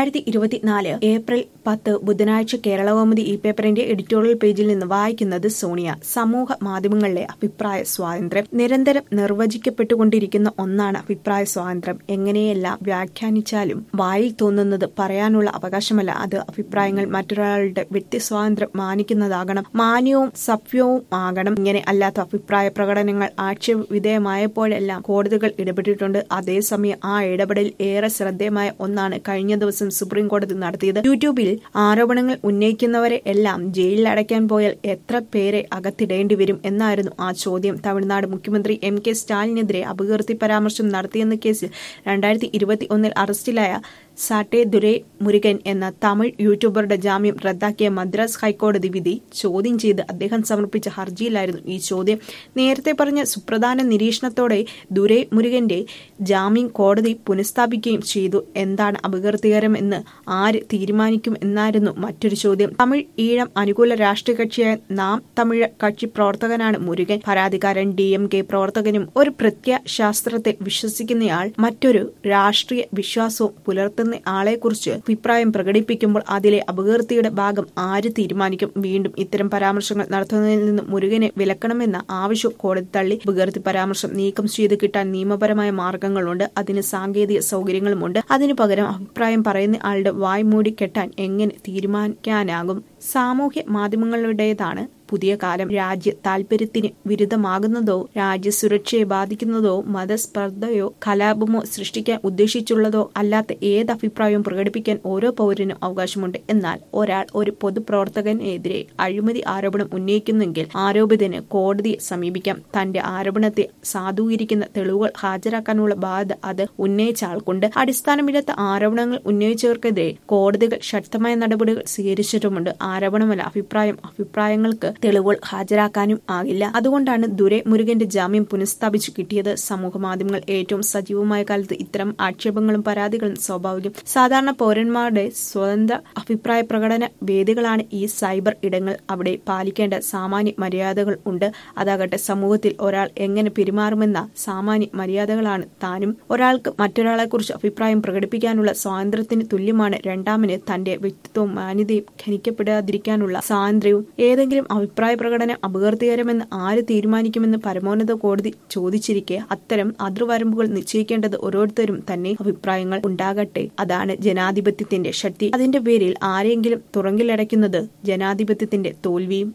രണ്ടായിരത്തി ഇരുപത്തിനാല് ഏപ്രിൽ പത്ത് ബുധനാഴ്ച കേരളകൗമുദി ഈ പേപ്പറിന്റെ എഡിറ്റോറിയൽ പേജിൽ നിന്ന് വായിക്കുന്നത് സോണിയ സമൂഹ മാധ്യമങ്ങളിലെ അഭിപ്രായ സ്വാതന്ത്ര്യം നിരന്തരം നിർവചിക്കപ്പെട്ടുകൊണ്ടിരിക്കുന്ന ഒന്നാണ് അഭിപ്രായ സ്വാതന്ത്ര്യം എങ്ങനെയെല്ലാം വ്യാഖ്യാനിച്ചാലും വായിൽ തോന്നുന്നത് പറയാനുള്ള അവകാശമല്ല അത് അഭിപ്രായങ്ങൾ മറ്റൊരാളുടെ വ്യക്തി സ്വാതന്ത്ര്യം മാനിക്കുന്നതാകണം മാന്യവും സഭ്യവും ആകണം ഇങ്ങനെ അല്ലാത്ത അഭിപ്രായ പ്രകടനങ്ങൾ ആക്ഷേപ വിധേയമായപ്പോഴെല്ലാം കോടതികൾ ഇടപെട്ടിട്ടുണ്ട് അതേസമയം ആ ഇടപെടൽ ഏറെ ശ്രദ്ധേയമായ ഒന്നാണ് കഴിഞ്ഞ ദിവസം സുപ്രീം കോടതി നടത്തിയത് യൂട്യൂബിൽ ആരോപണങ്ങൾ ഉന്നയിക്കുന്നവരെ എല്ലാം ജയിലിൽ അടയ്ക്കാൻ പോയാൽ എത്ര പേരെ അകത്തിടേണ്ടി വരും എന്നായിരുന്നു ആ ചോദ്യം തമിഴ്നാട് മുഖ്യമന്ത്രി എം കെ സ്റ്റാലിനെതിരെ അപകീർത്തി പരാമർശം നടത്തിയെന്ന കേസിൽ രണ്ടായിരത്തി ഇരുപത്തി ഒന്നിൽ അറസ്റ്റിലായ സാട്ടെ ദുരൈ മുരുകൻ എന്ന തമിഴ് യൂട്യൂബറുടെ ജാമ്യം റദ്ദാക്കിയ മദ്രാസ് ഹൈക്കോടതി വിധി ചോദ്യം ചെയ്ത് അദ്ദേഹം സമർപ്പിച്ച ഹർജിയിലായിരുന്നു ഈ ചോദ്യം നേരത്തെ പറഞ്ഞ സുപ്രധാന നിരീക്ഷണത്തോടെ ദുരൈ മുരുകന്റെ ജാമ്യം കോടതി പുനഃസ്ഥാപിക്കുകയും ചെയ്തു എന്താണ് അപകീർത്തികരമെന്ന് ആര് തീരുമാനിക്കും എന്നായിരുന്നു മറ്റൊരു ചോദ്യം തമിഴ് ഈഴം അനുകൂല രാഷ്ട്രീയ കക്ഷിയായ നാം തമിഴ് കക്ഷി പ്രവർത്തകനാണ് മുരുകൻ പരാതിക്കാരൻ ഡി എം കെ പ്രവർത്തകനും ഒരു പ്രത്യയശാസ്ത്രത്തിൽ വിശ്വസിക്കുന്നയാൾ മറ്റൊരു രാഷ്ട്രീയ വിശ്വാസവും പുലർത്തുന്ന ആളെക്കുറിച്ച് അഭിപ്രായം പ്രകടിപ്പിക്കുമ്പോൾ അതിലെ അപകീർത്തിയുടെ ഭാഗം ആര് തീരുമാനിക്കും വീണ്ടും ഇത്തരം പരാമർശങ്ങൾ നടത്തുന്നതിൽ നിന്ന് മുരുകനെ വിലക്കണമെന്ന ആവശ്യം കോടതി തള്ളി അപകീർത്തി പരാമർശം നീക്കം ചെയ്ത് കിട്ടാൻ നിയമപരമായ മാർഗങ്ങളുണ്ട് അതിന് സാങ്കേതിക സൗകര്യങ്ങളുമുണ്ട് അതിനു പകരം അഭിപ്രായം പറയുന്ന ആളുടെ വായ് മൂടി കെട്ടാൻ എങ്ങനെ തീരുമാനിക്കാനാകും സാമൂഹ്യ മാധ്യമങ്ങളുടേതാണ് പുതിയ കാലം രാജ്യ താൽപര്യത്തിന് വിരുദ്ധമാകുന്നതോ രാജ്യസുരക്ഷയെ ബാധിക്കുന്നതോ മതസ്പർദ്ധയോ കലാപമോ സൃഷ്ടിക്കാൻ ഉദ്ദേശിച്ചുള്ളതോ അല്ലാത്ത ഏത് അഭിപ്രായവും പ്രകടിപ്പിക്കാൻ ഓരോ പൗരനും അവകാശമുണ്ട് എന്നാൽ ഒരാൾ ഒരു പൊതുപ്രവർത്തകനെതിരെ അഴിമതി ആരോപണം ഉന്നയിക്കുന്നെങ്കിൽ ആരോപിതന് കോടതിയെ സമീപിക്കാം തന്റെ ആരോപണത്തെ സാധൂകരിക്കുന്ന തെളിവുകൾ ഹാജരാക്കാനുള്ള ബാധ്യത അത് ഉന്നയിച്ച ആൾക്കുണ്ട് അടിസ്ഥാനമില്ലാത്ത ആരോപണങ്ങൾ ഉന്നയിച്ചവർക്കെതിരെ കോടതികൾ ശക്തമായ നടപടികൾ സ്വീകരിച്ചിട്ടുമുണ്ട് ആരോപണമല്ല അഭിപ്രായം അഭിപ്രായങ്ങൾക്ക് തെളിവുകൾ ഹാജരാക്കാനും ആകില്ല അതുകൊണ്ടാണ് ദുരെ മുരുകന്റെ ജാമ്യം പുനഃസ്ഥാപിച്ചു കിട്ടിയത് സമൂഹ മാധ്യമങ്ങൾ ഏറ്റവും സജീവമായ കാലത്ത് ഇത്തരം ആക്ഷേപങ്ങളും പരാതികളും സ്വാഭാവികം സാധാരണ പൗരന്മാരുടെ സ്വതന്ത്ര അഭിപ്രായ പ്രകടന വേദികളാണ് ഈ സൈബർ ഇടങ്ങൾ അവിടെ പാലിക്കേണ്ട സാമാന്യ മര്യാദകൾ ഉണ്ട് അതാകട്ടെ സമൂഹത്തിൽ ഒരാൾ എങ്ങനെ പെരുമാറുമെന്ന സാമാന്യ മര്യാദകളാണ് താനും ഒരാൾക്ക് മറ്റൊരാളെക്കുറിച്ച് അഭിപ്രായം പ്രകടിപ്പിക്കാനുള്ള സ്വാതന്ത്ര്യത്തിന് തുല്യമാണ് രണ്ടാമന് തന്റെ വ്യക്തിത്വവും മാന്യതയും ഖനിക്കപ്പെടാതിരിക്കാനുള്ള സ്വാതന്ത്ര്യവും ഏതെങ്കിലും അഭിപ്രായ പ്രകടനം അപകീർത്തികരമെന്ന് ആര് തീരുമാനിക്കുമെന്ന് പരമോന്നത കോടതി ചോദിച്ചിരിക്കെ അത്തരം അതിർവരമ്പുകൾ നിശ്ചയിക്കേണ്ടത് ഓരോരുത്തരും തന്നെ അഭിപ്രായങ്ങൾ ഉണ്ടാകട്ടെ അതാണ് ജനാധിപത്യത്തിന്റെ ശക്തി അതിന്റെ പേരിൽ ആരെങ്കിലും തുറങ്കിലടയ്ക്കുന്നത് ജനാധിപത്യത്തിന്റെ തോൽവിയും